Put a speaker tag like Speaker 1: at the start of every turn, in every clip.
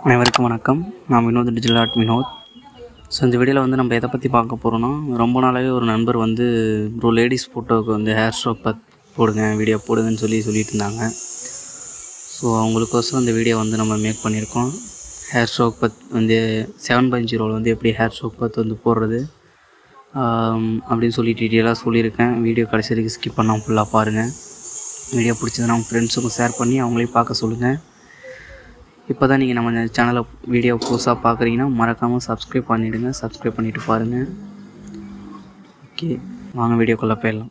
Speaker 1: அனைவருக்கும் வணக்கம் நான் Vinod digital art Vinod so இந்த வீடியோவில் வந்து நம்ம எதை பற்றி பார்க்க போகிறோன்னா ரொம்ப நாளாகவே ஒரு நண்பர் வந்து ப்ரோ லேடிஸ் ஃபோட்டோவுக்கு வந்து ஹேர் ஸ்ட்ரோக் பத் போடுங்க வீடியோ போடுங்கன்னு சொல்லி சொல்லிட்டு இருந்தாங்க ஸோ அவங்களுக்கோசரம் இந்த வீடியோ வந்து நம்ம மேக் பண்ணியிருக்கோம் ஹேர் ஸ்ட்ரோக் பத் வந்து செவன் பாயிண்ட் ஜீரோவில் வந்து எப்படி ஹேர் ஸ்ட்ரோக் பத் வந்து போடுறது ஆம், அப்படின்னு சொல்லி டீட்டெயிலாக சொல்லியிருக்கேன் வீடியோ கடைசி வரைக்கும் ஸ்கிப் பண்ணாமல் ஃபுல்லாக பாருங்கள் வீடியோ பிடிச்சதுன்னா உங்கள் ஃப்ரெண்ட்ஸுக்கும் ஷேர் பண்ணி அவங்களையும் பார்க்க சொல்லுங்கள் இப்போ தான் நீங்கள் நம்ம சேனலை வீடியோ புதுசாக பார்க்குறீங்கன்னா மறக்காமல் சப்ஸ்கிரைப் பண்ணிவிடுங்க சப்ஸ்கிரைப் பண்ணிவிட்டு பாருங்கள் ஓகே வாங்க வீடியோக்குள்ளே போயிடலாம்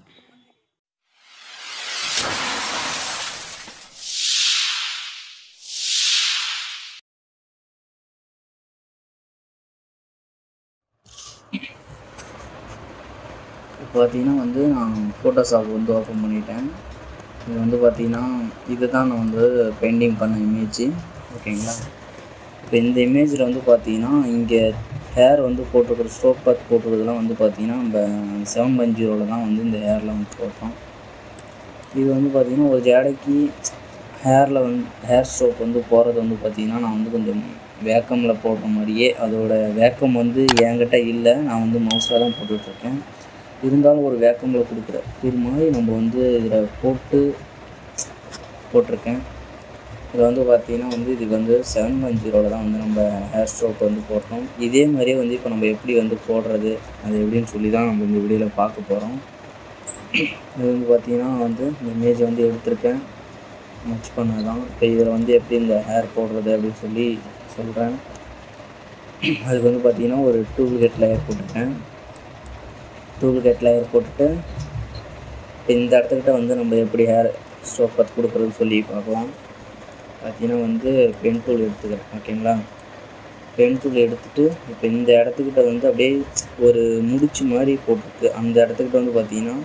Speaker 1: இப்போ பார்த்தீங்கன்னா வந்து நான் ஃபோட்டோஷாப் வந்து ஓப்பன் பண்ணிட்டேன் இது வந்து பார்த்தீங்கன்னா இது தான் நான் வந்து பெயிண்டிங் பண்ண இமேஜ் ஓகேங்களா இப்போ இந்த இமேஜில் வந்து பார்த்தீங்கன்னா இங்கே ஹேர் வந்து போட்டிருக்கிற ஸ்ட்ரோக் பாத் போட்டிருக்கிறதுலாம் வந்து பார்த்தீங்கன்னா நம்ம செவன் பஞ்ச் ஜீரோவில் தான் வந்து இந்த ஹேரில் வந்து போட்டோம் இது வந்து பார்த்தீங்கன்னா ஒரு ஜாடைக்கு ஹேரில் வந்து ஹேர் ஸ்ட்ரோக் வந்து போகிறது வந்து பார்த்தீங்கன்னா நான் வந்து கொஞ்சம் வேக்கமில் போடுற மாதிரியே அதோட வேக்கம் வந்து என்கிட்ட இல்லை நான் வந்து மவுஸாக தான் போட்டுட்ருக்கேன் இருந்தாலும் ஒரு வேக்கமில் கொடுக்குற ஃபீல் மாதிரி நம்ம வந்து இதில் போட்டு போட்டிருக்கேன் இதில் வந்து பார்த்தீங்கன்னா வந்து இதுக்கு வந்து செவன் ஒன் ஜீரோவில் தான் வந்து நம்ம ஹேர் ஸ்ட்ரோக் வந்து போடுறோம் இதே மாதிரியே வந்து இப்போ நம்ம எப்படி வந்து போடுறது அது எப்படின்னு சொல்லி தான் நம்ம இந்த வீடியோவில் பார்க்க போகிறோம் இது வந்து பார்த்தீங்கன்னா வந்து இந்த இமேஜ் வந்து எடுத்திருக்கேன் மச் பண்ணது தான் இப்போ இதில் வந்து எப்படி இந்த ஹேர் போடுறது அப்படின்னு சொல்லி சொல்கிறேன் அதுக்கு வந்து பார்த்தீங்கன்னா ஒரு டூல் கெட் லேயர் போட்டிருக்கேன் டூல் கெட் லேயர் போட்டுட்டு இப்போ இந்த இடத்துக்கிட்ட வந்து நம்ம எப்படி ஹேர் ஸ்ட்ரோக் பத்து கொடுக்குறதுன்னு சொல்லி பார்க்கலாம் பார்த்தீங்கன்னா வந்து பென் டூல் எடுத்துக்கிறேன் ஓகேங்களா பென் டூல் எடுத்துட்டு இப்போ இந்த இடத்துக்கிட்ட வந்து அப்படியே ஒரு முடிச்சு மாதிரி போட்டிருக்கு அந்த இடத்துக்கிட்ட வந்து பார்த்தீங்கன்னா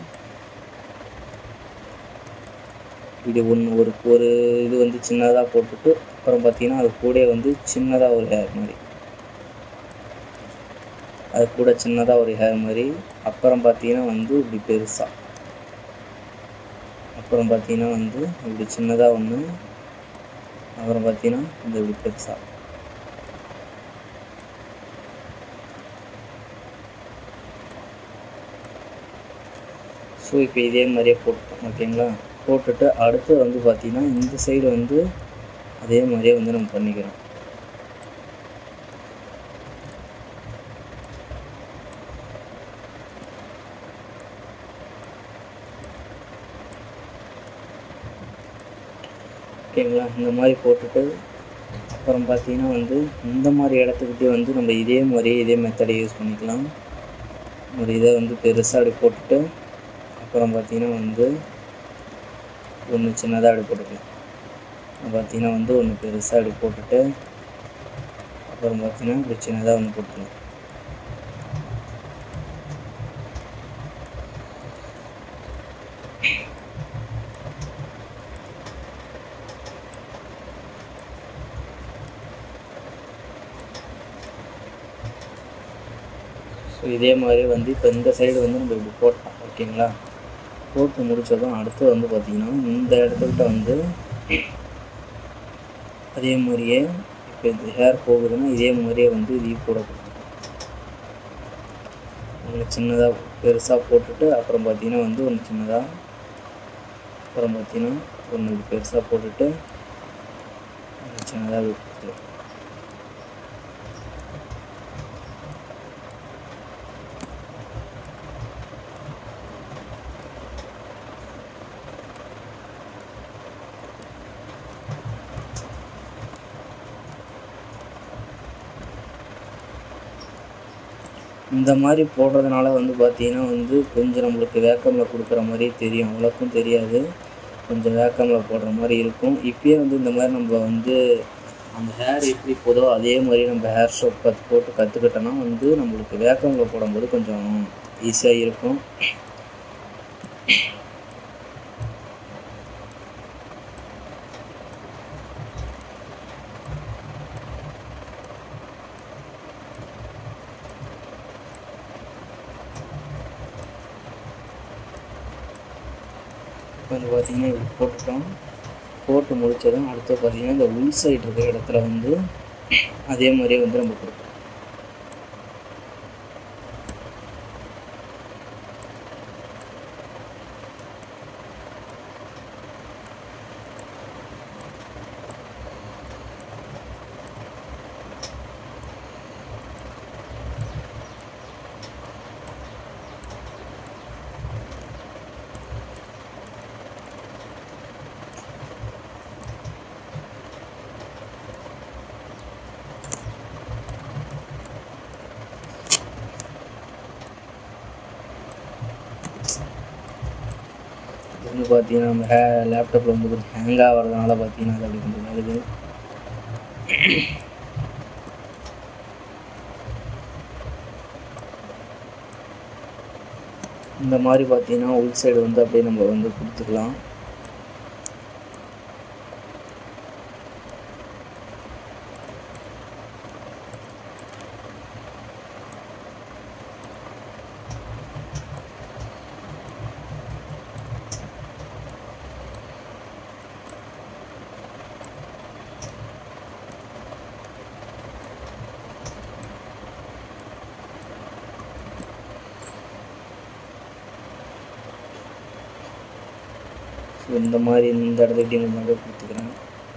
Speaker 1: இது ஒன்று ஒரு ஒரு இது வந்து சின்னதாக போட்டுட்டு அப்புறம் பார்த்தீங்கன்னா அது கூட வந்து சின்னதாக ஒரு ஹேர் மாதிரி அது கூட சின்னதாக ஒரு ஹேர் மாதிரி அப்புறம் பார்த்தீங்கன்னா வந்து இப்படி பெருசாக அப்புறம் பார்த்தீங்கன்னா வந்து இப்படி சின்னதாக ஒன்று அப்புறம் பார்த்தீங்கன்னா இந்த இப்படி பெருசாக ஸோ இப்போ இதே மாதிரியே போட்டோம் ஓகேங்களா போட்டுட்டு அடுத்து வந்து பார்த்தீங்கன்னா இந்த சைடு வந்து அதே மாதிரியே வந்து நம்ம பண்ணிக்கிறோம் ஓகேங்களா இந்த மாதிரி போட்டுட்டு அப்புறம் பார்த்தீங்கன்னா வந்து இந்த மாதிரி இடத்துக்கிட்டே வந்து நம்ம இதே மாதிரியே இதே மெத்தடை யூஸ் பண்ணிக்கலாம் ஒரு இதை வந்து பெருசாக அப்படி போட்டுட்டு அப்புறம் பார்த்தீங்கன்னா வந்து ஒன்று சின்னதாக அப்படி போட்டுக்கலாம் பார்த்தீங்கன்னா வந்து ஒன்று பெருசாக அப்படி போட்டுட்டு அப்புறம் பார்த்தீங்கன்னா இப்படி சின்னதாக ஒன்று போட்டுக்கலாம் ஸோ இதே மாதிரி வந்து இப்போ இந்த சைடு வந்து நம்ம இப்படி போட்டோம் ஓகேங்களா போட்டு முடிச்சதும் அடுத்து வந்து பார்த்திங்கன்னா இந்த இடத்துக்கிட்ட வந்து அதே மாதிரியே இப்போ இந்த ஹேர் போகுதுன்னா இதே மாதிரியே வந்து இதையும் போடக்கூடாது ஒன்று சின்னதாக பெருசாக போட்டுட்டு அப்புறம் பார்த்தீங்கன்னா வந்து ஒன்று சின்னதாக அப்புறம் பார்த்தீங்கன்னா ஒன்று இப்படி பெருசாக போட்டுட்டு ஒன்று சின்னதாக இப்படி கொடுத்துருவோம் இந்த மாதிரி போடுறதுனால வந்து பார்த்தீங்கன்னா வந்து கொஞ்சம் நம்மளுக்கு வேக்கமில் கொடுக்குற மாதிரி தெரியும் அவ்வளோக்கும் தெரியாது கொஞ்சம் வேக்கமில் போடுற மாதிரி இருக்கும் இப்பயே வந்து இந்த மாதிரி நம்ம வந்து அந்த ஹேர் எப்படி போதோ அதே மாதிரி நம்ம ஹேர் ஸ்ட்ரோக் பத்து போட்டு கற்றுக்கிட்டோன்னா வந்து நம்மளுக்கு வேக்கமில் போடும்போது கொஞ்சம் ஈஸியாக இருக்கும் இப்போ வந்து பார்த்தீங்கன்னா இப்படி போட்டுட்டோம் போட்டு முடிச்சதும் அடுத்து பார்த்தீங்கன்னா இந்த உள் சைடு இருக்கிற இடத்துல வந்து அதே மாதிரியே வந்து நம்ம கொடுக்கணும் இது வந்து பார்த்தீங்கன்னா நம்ம ஹே லேப்டாப்பில் வந்து கொஞ்சம் ஹேங் ஆகிறதுனால பார்த்தீங்கன்னா அது அப்படி கொஞ்சம் வருது இந்த மாதிரி பார்த்தீங்கன்னா உள் சைடு வந்து அப்படியே நம்ம வந்து கொடுத்துக்கலாம் ஸோ இந்த மாதிரி இந்த இடத்துக்கிட்டையும் கொஞ்சம் அப்படியே கொடுத்துக்கிறேன்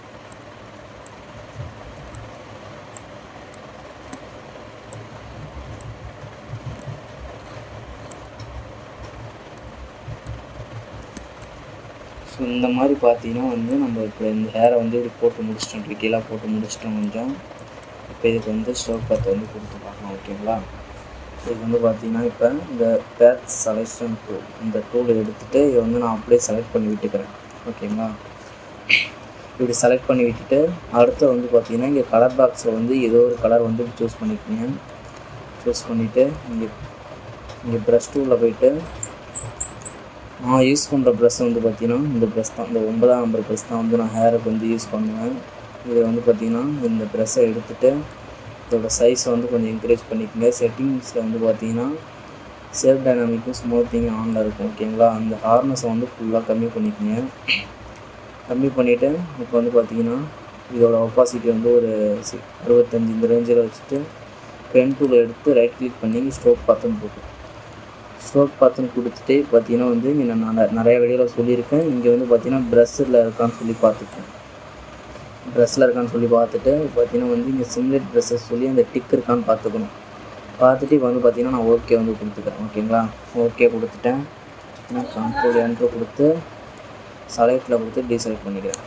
Speaker 1: ஸோ இந்த மாதிரி பார்த்தீங்கன்னா வந்து நம்ம இப்போ இந்த ஹேரை வந்து இப்படி போட்டு முடிச்சிட்டோம் டீட்டெயிலாக போட்டு முடிச்சிட்டோம் கொஞ்சம் இப்போ இதுக்கு வந்து ஸ்டோக் பத்தை வந்து கொடுத்து பார்க்கலாம் ஓகேங்களா இதுக்கு வந்து பார்த்தீங்கன்னா இப்போ இந்த பேத் செலெக்ஷன் டூல் இந்த டூலை எடுத்துகிட்டு இதை வந்து நான் அப்படியே செலக்ட் பண்ணி விட்டுக்கிறேன் ஓகேங்களா இப்படி செலக்ட் பண்ணி விட்டுட்டு அடுத்து வந்து பார்த்தீங்கன்னா இங்கே கலர் பாக்ஸில் வந்து ஏதோ ஒரு கலர் வந்து சூஸ் பண்ணிக்கோங்க சூஸ் பண்ணிவிட்டு இங்கே இங்கே ப்ரஷ் டூலில் போயிட்டு நான் யூஸ் பண்ணுற ப்ரெஷ் வந்து பார்த்தீங்கன்னா இந்த ப்ரெஷ் தான் இந்த ஒன்பதாம் நம்பர் ப்ரெஷ் தான் வந்து நான் ஹேருக்கு வந்து யூஸ் பண்ணுவேன் இதை வந்து பார்த்தீங்கன்னா இந்த ப்ரெஷ்ஷை எடுத்துகிட்டு இதோட சைஸை வந்து கொஞ்சம் இன்க்ரீஸ் பண்ணிக்கோங்க செட்டிங்ஸில் வந்து பார்த்தீங்கன்னா சேஃப் டைனாமிக்கும் ஸ்மூத்திங் ஆனில் இருக்கும் ஓகேங்களா அந்த ஹார்னஸை வந்து ஃபுல்லாக கம்மி பண்ணிக்கோங்க கம்மி பண்ணிவிட்டு இப்போ வந்து பார்த்தீங்கன்னா இதோட ஒப்பாசிட்டி வந்து ஒரு சி அறுபத்தஞ்சு இந்த ரேஞ்சில் வச்சுட்டு பென் டூல் எடுத்து ரைட் கிளிக் பண்ணி ஸ்ட்ரோக் பத்தன் போட்டு ஸ்ட்ரோக் பத்தன் கொடுத்துட்டு பார்த்தீங்கன்னா வந்து இங்கே நான் நட- நிறைய வீடியோவில் சொல்லியிருக்கேன் இங்கே வந்து பார்த்தீங்கன்னா ப்ரஷ்ஷில் இருக்கான்னு சொல்லி பார்த்துக்கேன் ட்ரெஸ்ஸில் இருக்கான்னு சொல்லி பார்த்துட்டு பார்த்தீங்கன்னா வந்து இங்கே சிம்லேட் ட்ரெஸ்ஸஸ் சொல்லி அந்த டிக் இருக்கான்னு பார்த்துக்கணும் பார்த்துட்டு இப்போ வந்து பார்த்தீங்கன்னா நான் ஓகே வந்து கொடுத்துக்கிறேன் ஓகேங்களா ஓகே கொடுத்துட்டேன் நான் கண்ட்ரோல் என்ட்ரு கொடுத்து செலக்டில் கொடுத்து டீசெலக்ட் பண்ணிக்கிறேன்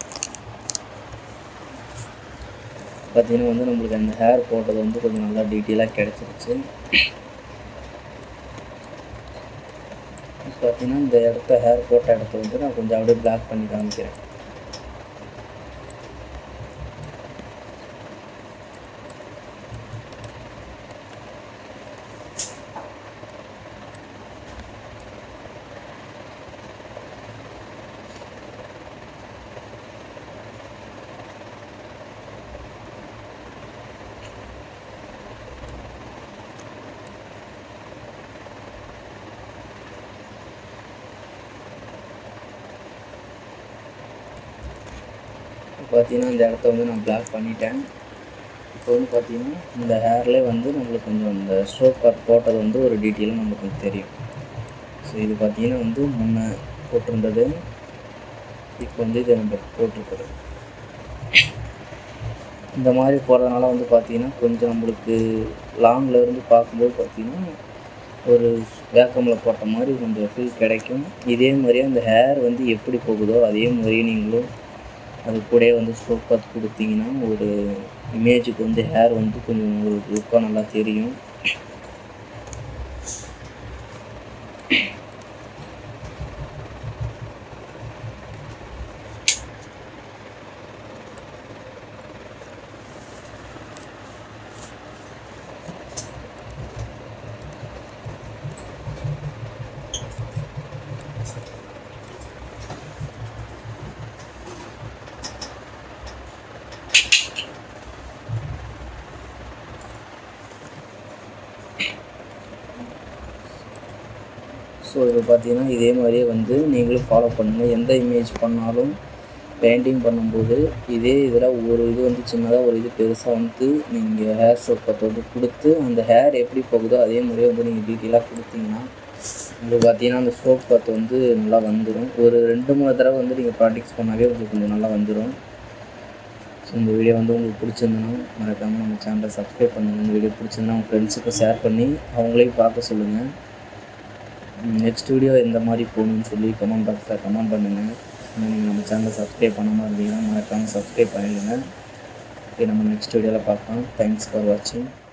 Speaker 1: பார்த்தீங்கன்னா வந்து நம்மளுக்கு அந்த ஹேர் போட்டது வந்து கொஞ்சம் நல்லா டீட்டெயிலாக கிடச்சிருச்சு பார்த்தீங்கன்னா இந்த இடத்த ஹேர் போட்ட இடத்த வந்து நான் கொஞ்சம் அப்படியே பிளாக் பண்ணி காமிக்கிறேன் பார்த்தீங்கன்னா இந்த இடத்த வந்து நான் பிளாக் பண்ணிட்டேன் இப்போ வந்து பார்த்தீங்கன்னா இந்த ஹேர்லேயே வந்து நம்மளுக்கு கொஞ்சம் இந்த ஸ்ட்ரோக் கட் போட்டது வந்து ஒரு டீட்டெயிலும் நமக்கு கொஞ்சம் தெரியும் ஸோ இது பார்த்தீங்கன்னா வந்து முன்ன போட்டிருந்தது இப்போ வந்து இதை நம்ம போட்டிருக்கிறது இந்த மாதிரி போடுறதுனால வந்து பார்த்தீங்கன்னா கொஞ்சம் நம்மளுக்கு லாங்கில் இருந்து பார்க்கும்போது பார்த்தீங்கன்னா ஒரு வேக்கமில் போட்ட மாதிரி கொஞ்சம் ஃபீல் கிடைக்கும் இதே மாதிரியே அந்த ஹேர் வந்து எப்படி போகுதோ அதே மாதிரியே நீங்களும் அது கூடயே வந்து ஸ்ட்ரோக் பார்த்து கொடுத்தீங்கன்னா ஒரு இமேஜுக்கு வந்து ஹேர் வந்து கொஞ்சம் ஒரு லுக்காக நல்லா தெரியும் ஸோ இது பார்த்தீங்கன்னா இதே மாதிரியே வந்து நீங்களும் ஃபாலோ பண்ணுங்கள் எந்த இமேஜ் பண்ணாலும் பெயிண்டிங் பண்ணும்போது இதே இதில் ஒரு இது வந்து சின்னதாக ஒரு இது பெருசாக வந்து நீங்கள் ஹேர் ஸ்ட்ரோக் பத்து வந்து கொடுத்து அந்த ஹேர் எப்படி போகுதோ அதே மாதிரியே வந்து நீங்கள் டீட்டெயிலாக கொடுத்தீங்கன்னா உங்களுக்கு பார்த்தீங்கன்னா அந்த ஸ்ட்ரோக் பத்து வந்து நல்லா வந்துடும் ஒரு ரெண்டு மூணு தடவை வந்து நீங்கள் ப்ராக்டிஸ் பண்ணாவே உங்களுக்கு கொஞ்சம் நல்லா வந்துடும் ஸோ இந்த வீடியோ வந்து உங்களுக்கு பிடிச்சிருந்தனா மறக்காமல் நம்ம சேனலை சப்ஸ்கிரைப் பண்ணுங்கள் இந்த வீடியோ பிடிச்சிருந்தா உங்கள் ஃப்ரெண்ட்ஸுக்கும் ஷேர் பண்ணி அவங்களையும் பார்க்க சொல்லுங்கள் நெக்ஸ்ட் வீடியோ எந்த மாதிரி போகணும்னு சொல்லி கமெண்ட் பாக்ஸில் கமெண்ட் பண்ணுங்கள் இன்னும் நீங்கள் நம்ம சேனலை சப்ஸ்கிரைப் பண்ணாமல் இருந்தீங்கன்னா மறக்காமல் சப்ஸ்கிரைப் பண்ணிடுங்க ஓகே நம்ம நெக்ஸ்ட் வீடியோவில் பார்க்கலாம் தேங்க்ஸ் ஃபார் வாட்சிங்